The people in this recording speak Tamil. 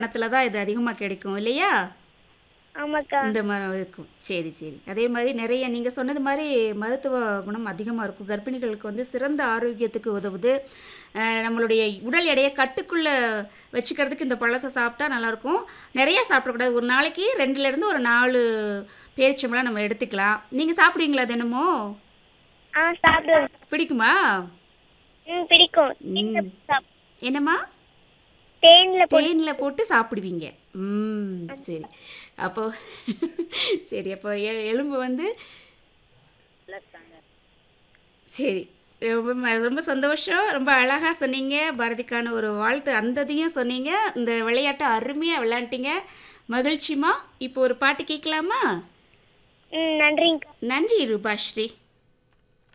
பணத்துல தான் இது அதிகமாக கிடைக்கும் இல்லையா ஆமாக்கா இந்த மாதிரி இருக்கும் சரி சரி அதே மாதிரி நிறைய நீங்கள் சொன்னது மாதிரி மருத்துவ குணம் அதிகமாக இருக்கும் கர்ப்பிணிகளுக்கு வந்து சிறந்த ஆரோக்கியத்துக்கு உதவுது அஹ் நம்மளுடைய உடல் எடையை கட்டுக்குள்ளே வச்சுக்கிறதுக்கு இந்த பழசை சாப்பிட்டா நல்லாயிருக்கும் நிறைய சாப்பிடக்கூடாது ஒரு நாளைக்கு ரெண்டுலேருந்து ஒரு நாலு பேரிச்சம்பழம் நம்ம எடுத்துக்கலாம் நீங்கள் சாப்பிடுவீங்களா தினமும் ஆ சாப்பிடுவேன் பிடிக்குமா ம் பிடிக்கும் ம். சாப்- என்னம்மா தேன்ல போட்டு தேனில் போட்டு சாப்பிடுவீங்க ம் சரி அப்போ சரி அப்போ எ- எலும்பு வந்து சரி ரொம்ப ம- ரொம்ப சந்தோஷம் ரொம்ப அழகாக சொன்னீங்க பாரதிக்கான ஒரு வாழ்த்து அந்த இதையும் சொன்னீங்க இந்த விளையாட்டை அருமையாக விளையாண்டீங்க மகிழ்ச்சிமா இப்போ ஒரு பாட்டு கேட்கலாமா ம் நன்றிங்கக்கா நன்றி ரூபாஸ்ரீ